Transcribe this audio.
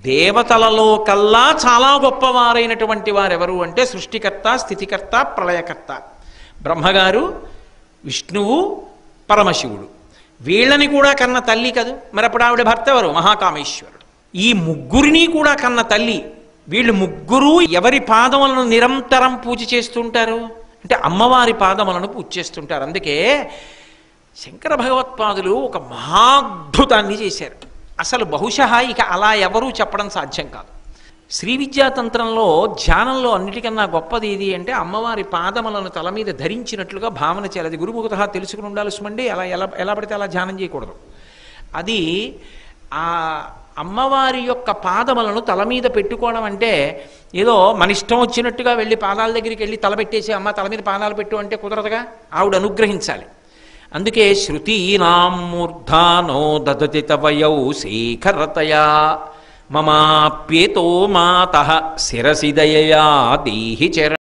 దేవతలలో కల్లా చాలా గొప్పవారైనటువంటి వారెవరు అంటే సృష్టికర్త స్థితికర్త ప్రళయకర్త బ్రహ్మగారు విష్ణువు పరమశివుడు వీళ్ళని కూడా కన్న తల్లి కదూ మరి అప్పుడు ఆవిడ భర్త ఎవరు మహాకామేశ్వరుడు ఈ ముగ్గురిని కూడా కన్న తల్లి వీళ్ళు ముగ్గురు ఎవరి పాదములను నిరంతరం పూజ చేస్తుంటారు అంటే అమ్మవారి పాదములను పూజ చేస్తుంటారు అందుకే శంకర భగవత్పాదులు ఒక మహాద్భుతాన్ని చేశారు అసలు బహుశా ఇక అలా ఎవరూ చెప్పడం సాధ్యం కాదు శ్రీ విద్యాతంత్రంలో ధ్యానంలో అన్నిటికన్నా గొప్పది ఏది అంటే అమ్మవారి పాదములను తల మీద ధరించినట్లుగా భావన చేయాలి అది గురుముఖత తెలుసుకుని ఉండాలి సుమండి అలా ఎలా ఎలా పడితే అలా ధ్యానం చేయకూడదు అది ఆ అమ్మవారి యొక్క పాదములను తల మీద పెట్టుకోవడం అంటే ఏదో మన ఇష్టం వచ్చినట్టుగా వెళ్ళి పాదాల దగ్గరికి వెళ్ళి తల పెట్టేసి అమ్మ తల మీద పాదాలు పెట్టు అంటే కుదరదుగా ఆవిడ అనుగ్రహించాలి అందుకే శృతీనాం మూర్ధానో దదతి తవయౌ శేఖరతయా మమాప్యేతో మాత శిరసి దయయా దేహి చర